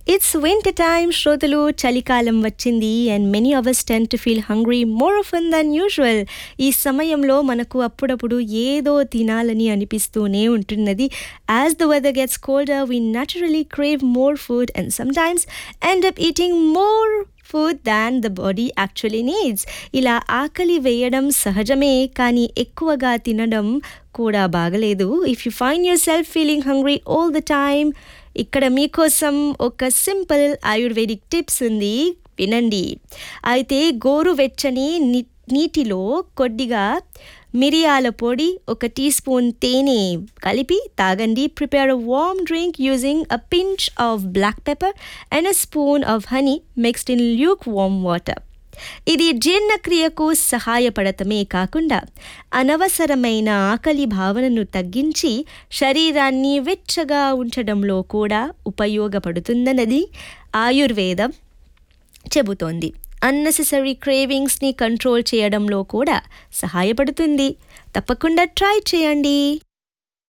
it's winter time శ్రోతలు చలికాలం వచ్చింది and many of us tend to feel hungry more often than usual ఈ సమయంలో మనకు అప్పుడప్పుడు ఏదో తినాలని అనిపిస్తూనే ఉంటున్నది as the weather gets colder we naturally crave more food and sometimes end up eating more food than the body actually needs ఇలా ఆకలి వేయడం సహజమే కానీ ఎక్కువగా తినడం కూడా బాగలేదు if you find yourself feeling hungry all the time ఇక్కడ మీకోసం ఒక సింపుల్ ఆయుర్వేదిక్ టిప్స్ ఉంది వినండి అయితే గోరువెచ్చని ని నీటిలో కొద్దిగా మిరియాల పొడి ఒక టీ స్పూన్ తేనె కలిపి తాగండి prepare a warm drink using a pinch of black pepper and a spoon of honey mixed in lukewarm water ఇది జీర్ణక్రియకు సహాయపడటమే కాకుండా అనవసరమైన ఆకలి భావనను తగ్గించి శరీరాన్ని వెచ్చగా ఉంచడంలో కూడా ఉపయోగపడుతుందన్నది ఆయుర్వేదం చెబుతోంది అన్నెసెసరీ క్రేవింగ్స్ని కంట్రోల్ చేయడంలో కూడా సహాయపడుతుంది తప్పకుండా ట్రై చేయండి